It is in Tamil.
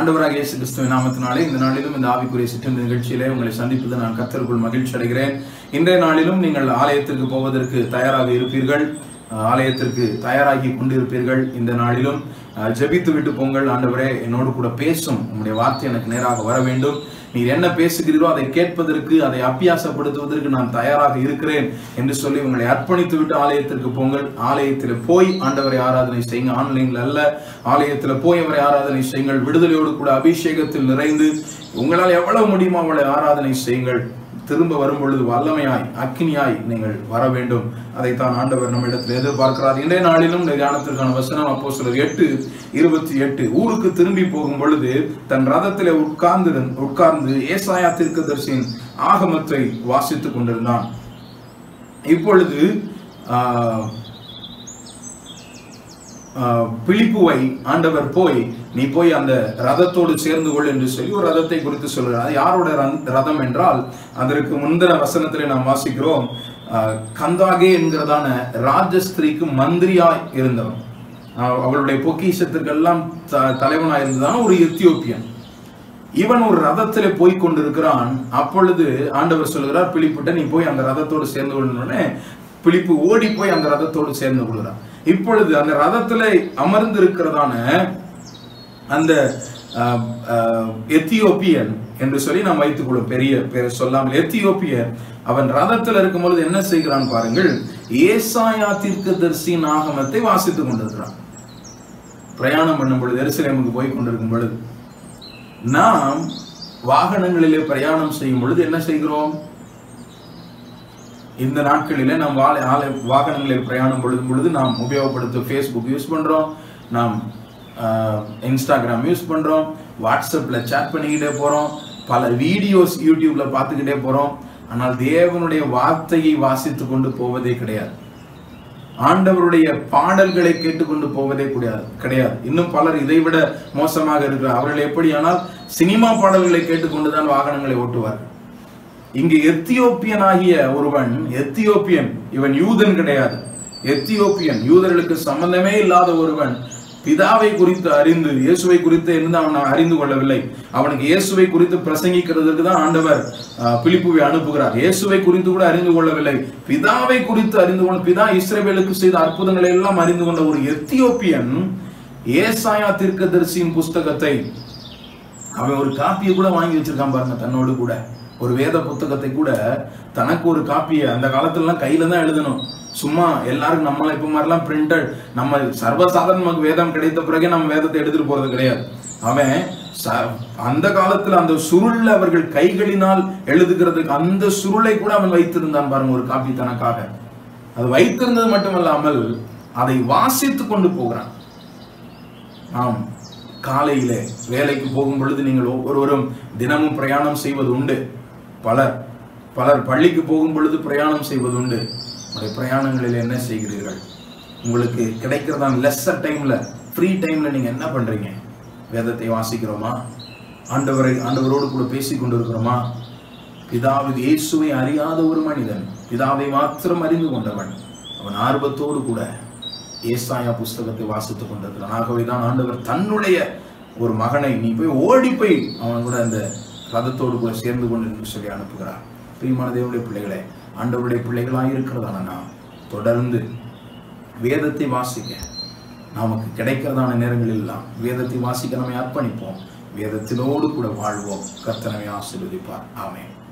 ஆண்டவராக இயேசு கிறிஸ்துவின் நாமத்தினாலே இந்த நாளிலும் இந்த ஆவிக்குரிய சிற்றின் நிகழ்ச்சியிலே உங்களை சந்திப்பது நான் கத்தருக்குள் மகிழ்ச்சி அடைகிறேன் இன்றைய நாளிலும் நீங்கள் ஆலயத்திற்கு போவதற்கு தயாராக இருப்பீர்கள் அஹ், ஆலயத்திற்கு தயாராகி கொண்டிருப்பீர்கள் இந்த நாளிலும் அஹ், ஜெபித்து விட்டு போங்கள் ஆண்டவரே என்னோடு கூட பேசும் உங்களுடைய வார்த்தை எனக்கு நேராக வர வேண்டும் நீர் என்ன பேசுகிறீரோ அதை கேட்பதற்கு அதை அப்பியாசப்படுத்துவதற்கு நான் தயாராக இருக்கிறேன் என்று சொல்லி உங்களை அர்ப்பணித்து விட்டு ஆலயத்திற்கு போங்கள் ஆலயத்தில் போய் ஆண்டவரை ஆராதனை செய்யுங்க ஆன்லைன்ல அல்ல ஆலயத்தில் போய் அவரை ஆராதனை செய்யுங்கள் விடுதலையோடு கூட அபிஷேகத்தில் நிறைந்து உங்களால் எவ்வளவு முடியுமோ அவளை ஆராதனை செய்யுங்கள் திரும்ப வரும் பொழுது வல்லமையாய் அக்கினியாய் நீங்கள் வர வேண்டும் அதைத்தான் ஆண்டவர் நம்மிடத்தில் எதிர்பார்க்கிறார் இன்றைய நாளிலும் இந்த தியானத்திற்கான வசனம் அப்போ சிலர் எட்டு இருபத்தி எட்டு ஊருக்கு திரும்பி போகும் பொழுது தன் ரதத்திலே உட்கார்ந்து உட்கார்ந்து ஏசாயா தீர்க்கதரிசியின் ஆகமத்தை வாசித்துக் கொண்டிருந்தான் இப்பொழுது ஆஹ், ஆஹ், பிலிப்புவை ஆண்டவர் போய் நீ போய் அந்த ரதத்தோடு சேர்ந்து கொள் என்று சொல்லி ஒரு ரதத்தை குறித்து சொல்கிறார் அது யாரோட ரன்- ரதம் என்றால் அதற்கு முந்தின வசனத்திலே நாம் வாசிக்கிறோம் ஆஹ், கந்தாகே என்கிறதான ராஜஸ்திரிக்கு மந்திரியாய் இருந்தவன் ஆஹ், அவளுடைய பொக்கிஷத்திற்கெல்லாம் த- தலைவனாய் இருந்ததான ஒரு எத்தியோப்பியன் இவன் ஒரு ரதத்திலே போய் கொண்டிருக்கிறான் அப்பொழுது ஆண்டவர் சொல்கிறார் பிலிப்புட்ட நீ போய் அந்த ரதத்தோடு சேர்ந்து கொள்ளணும்னே பிலிப்பு ஓடி போய் அந்த ரதத்தோடு சேர்ந்து கொள்கிறான் இப்பொழுது அந்த ரதத்திலே அமர்ந்திருக்கிறதான அந்த அஹ், அஹ், எத்தியோப்பியன் என்று சொல்லி நாம் வைத்துக் கொள்ளும் பெரிய பேர் சொல்லாமல் எத்தியோப்பியன் அவன் ரதத்தில் இருக்கும் பொழுது என்ன செய்கிறான் பாருங்கள் ஏசாயா தீர்க்கதரிசியின் ஆகமத்தை வாசித்துக் கொண்டிருக்கிறான் பிரயாணம் பண்ணும் பொழுது எருசலேமுக்கு போய் கொண்டிருக்கும் பொழுது நாம் வாகனங்களிலே பிரயாணம் செய்யும் பொழுது என்ன செய்கிறோம் இந்த நாட்களிலே நாம் வாழ ஆலை வாகனங்களில் பிரயாணம் பொழுதும் பொழுது நாம் உபயோகப்படுத்தும் ஃபேஸ்புக் யூஸ் பண்றோம் நாம் இன்ஸ்டாகிராம் யூஸ் பண்றோம் வாட்ஸ்அப்ல சேட் பண்ணிக்கிட்டே போறோம் பல வீடியோஸ் யூடியூப்ல பார்த்துக்கிட்டே போறோம் ஆனால் தேவனுடைய வார்த்தையை வாசித்து கொண்டு போவதே கிடையாது ஆண்டவருடைய பாடல்களை கேட்டுக்கொண்டு போவதே கூடாது கிடையாது இன்னும் பலர் இதை விட மோசமாக இருக்கிறார் அவர்கள் எப்படியானால் சினிமா பாடல்களை கேட்டுக்கொண்டுதான் வாகனங்களை ஓட்டுவார்கள் இங்கு எத்தியோப்பியன் ஆகிய ஒருவன் எத்தியோப்பியன் இவன் யூதன் கிடையாது எத்தியோப்பியன் யூதர்களுக்கு சம்பந்தமே இல்லாத ஒருவன் பிதாவை குறித்து அறிந்து இயேசுவை குறித்து இருந்து அவன் அறிந்து கொள்ளவில்லை அவனுக்கு இயேசுவை குறித்து பிரசங்கிக்கிறதுக்கு தான் ஆண்டவர் அஹ், பிலிப்புவை அனுப்புகிறார் இயேசுவை குறித்து கூட அறிந்து கொள்ளவில்லை பிதாவை குறித்து அறிந்து கொள்ள பிதா இஸ்ரவேலுக்கு செய்த அற்புதங்களை எல்லாம் அறிந்து கொண்ட ஒரு எத்தியோப்பியன் ஏசாயா தீர்க்கதரிசியின் புஸ்தகத்தை அவன் ஒரு காப்பியை கூட வாங்கி வச்சிருக்கான் பாருங்க தன்னோடு கூட ஒரு வேத புத்தகத்தை கூட தனக்கு ஒரு காப்பியை அந்த காலத்துலலாம் கையில தான் எழுதணும் சும்மா எல்லாருக்கும் நம்மள இப்ப மாதிரிலாம் பிரிண்டட் நம்ம சர்வசாதாரண நமக்கு வேதம் கிடைத்த பிறகு நம்ம வேதத்தை எடுத்துட்டு போறது கிடையாது அவன் ச- அந்த காலத்துல அந்த சுருள்ல அவர்கள் கைகளினால் எழுதுகிறதுக்கு அந்த சுருளை கூட அவன் வைத்திருந்தான் பாருங்க ஒரு காப்பி தனக்காக அது வைத்திருந்தது மட்டுமல்லாமல் அதை வாசித்து கொண்டு போகிறான் ஆம் காலையிலே வேலைக்கு போகும் பொழுது நீங்கள் ஒவ்வொருவரும் தினமும் பிரயாணம் செய்வது உண்டு பலர் பலர் பள்ளிக்கு போகும் பொழுது பிரயாணம் செய்வது உண்டு உங்களுடைய பிரயாணங்களில் என்ன செய்கிறீர்கள் உங்களுக்கு கிடைக்கிறதான லெஸ்ஸர் டைம்ல ஃப்ரீ டைம்ல நீங்க என்ன பண்றீங்க வேதத்தை வாசிக்கிறோமா ஆண்டவரை ஆண்டவரோடு கூட பேசிக் கொண்டிருக்கிறோமா பிதாவின் இயேசுவை அறியாத ஒரு மனிதன் பிதாவை மாத்திரம் அறிந்து கொண்டவன் அவன் ஆர்வத்தோடு கூட ஏசாயா புஸ்தகத்தை வாசித்துக் கொண்டிருக்கிறான் ஆகவே தான் ஆண்டவர் தன்னுடைய ஒரு மகனை நீ போய் ஓடி போய் அவன் கூட அந்த ரதத்தோடு கூட சேர்ந்து கொண்டு என்று சொல்லி அனுப்புகிறார் பிரியமான தேவனுடைய பிள்ளைகளே ஆண்டவருடைய பிள்ளைகளாக இருக்கிறதான நாம் தொடர்ந்து வேதத்தை வாசிக்க நமக்கு கிடைக்கிறதான நேரங்களில் எல்லாம் வேதத்தை வாசிக்க நம்மை அர்ப்பணிப்போம் வேதத்தினோடு கூட வாழ்வோம் கர்த்தனவை ஆசீர்வதிப்பார் ஆமென்